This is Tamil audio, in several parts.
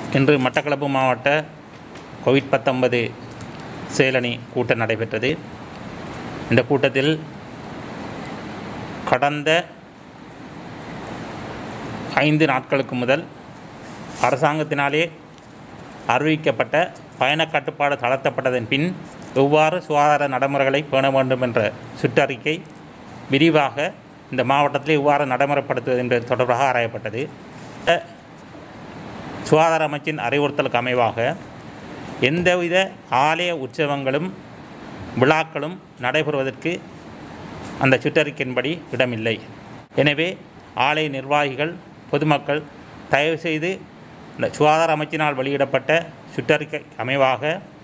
இன்று மட்டக்களப்பு மாவட்ட கோவிட் பத்தொன்பது செயலணி கூட்டம் நடைபெற்றது இந்த கூட்டத்தில் கடந்த ஐந்து நாட்களுக்கு முதல் அரசாங்கத்தினாலே அறிவிக்கப்பட்ட பயண கட்டுப்பாடு தளர்த்தப்பட்டதன் பின் எவ்வாறு சுகாதார நடைமுறைகளை பேண வேண்டும் என்ற சுற்றறிக்கை விரிவாக இந்த மாவட்டத்தில் எவ்வாறு நடைமுறைப்படுத்துவது என்பது தொடர்பாக ஆராயப்பட்டது இந்த சுகாதார அமைச்சின் அறிவுறுத்தலுக்கு அமைவாக எந்தவித ஆலய உற்சவங்களும் விழாக்களும் நடைபெறுவதற்கு அந்த சுற்றறிக்கையின்படி இடமில்லை எனவே ஆலய நிர்வாகிகள் பொதுமக்கள் தயவு செய்து இந்த சுகாதார அமைச்சினால் வெளியிடப்பட்ட சுற்றறிக்கை அமைவாக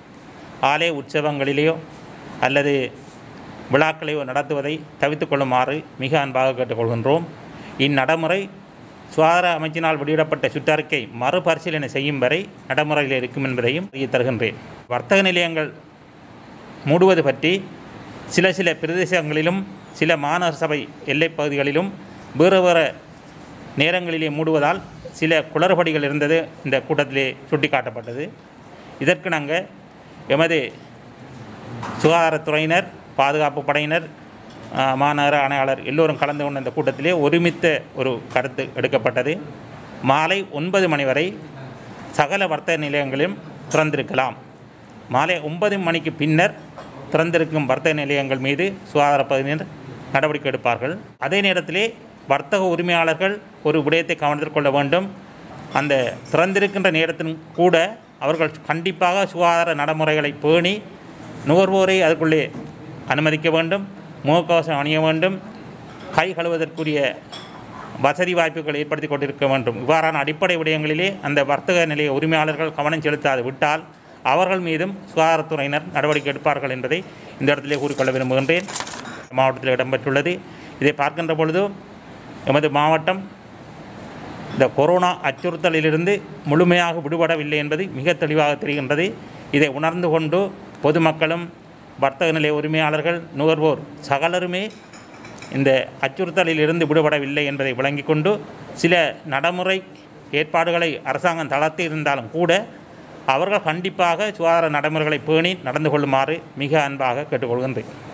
ஆலய உற்சவங்களிலேயோ அல்லது விழாக்களையோ நடத்துவதை தவிர்த்து கொள்ளுமாறு மிக அன்பாக கேட்டுக்கொள்கின்றோம் இந்நடைமுறை சுகாதார அமைச்சினால் வெளியிடப்பட்ட சுற்றறிக்கை மறுபரிசீலனை செய்யும் வரை நடைமுறையில் இருக்கும் என்பதையும் அறிய தருகின்றேன் வர்த்தக நிலையங்கள் மூடுவது பற்றி சில சில பிரதேசங்களிலும் சில மாநகர சபை எல்லைப் பகுதிகளிலும் வேறு வேறு நேரங்களிலே மூடுவதால் சில குளறுபடிகள் இருந்தது இந்த கூட்டத்திலே சுட்டிக்காட்டப்பட்டது இதற்கு நாங்கள் எமது சுகாதாரத்துறையினர் பாதுகாப்பு படையினர் ஆ, மாநகர ஆணையாளர் எல்லோரும் கலந்து கொண்ட இந்த கூட்டத்திலே ஒருமித்த ஒரு கருத்து எடுக்கப்பட்டது மாலை ஒன்பது மணி வரை சகல வர்த்தக நிலையங்களும் திறந்திருக்கலாம் மாலை ஒன்பது மணிக்கு பின்னர் திறந்திருக்கும் வர்த்தக நிலையங்கள் மீது சுகாதார பகுதியினர் நடவடிக்கை எடுப்பார்கள் அதே நேரத்திலே வர்த்தக உரிமையாளர்கள் ஒரு விடயத்தை கவனத்தில் கொள்ள வேண்டும் அந்த திறந்திருக்கின்ற நேரத்தின் கூட அவர்கள் கண்டிப்பாக சுகாதார நடைமுறைகளை பேணி நுகர்வோரை அதுக்குள்ளே அனுமதிக்க வேண்டும் முகக்கவசம் அணிய வேண்டும் கை கழுவதற்குரிய வசதி வாய்ப்புகள் ஏற்படுத்தி கொண்டிருக்க வேண்டும் இவ்வாறான அடிப்படை விடயங்களிலே அந்த வர்த்தக நிலைய உரிமையாளர்கள் கவனம் செலுத்தாது விட்டால் அவர்கள் மீதும் சுகாதாரத்துறையினர் நடவடிக்கை எடுப்பார்கள் என்பதை இந்த இடத்திலே கூறிக்கொள்ள விரும்புகின்றேன் மாவட்டத்தில் இடம்பெற்றுள்ளது இதை பார்க்கின்ற பொழுது எமது மாவட்டம் இந்த கொரோனா அச்சுறுத்தலிலிருந்து முழுமையாக விடுபடவில்லை என்பது மிக தெளிவாக தெரிகின்றது இதை உணர்ந்து கொண்டு பொதுமக்களும் வர்த்தக நிலைய உரிமையாளர்கள் நுகர்வோர் சகலருமே இந்த அச்சுறுத்தலில் இருந்து விடுபடவில்லை என்பதை விளங்கிக் கொண்டு சில நடைமுறை ஏற்பாடுகளை அரசாங்கம் தளர்த்தி இருந்தாலும் கூட அவர்கள் கண்டிப்பாக சுகாதார நடைமுறைகளை பேணி நடந்து கொள்ளுமாறு மிக அன்பாக கேட்டுக்கொள்கின்றேன்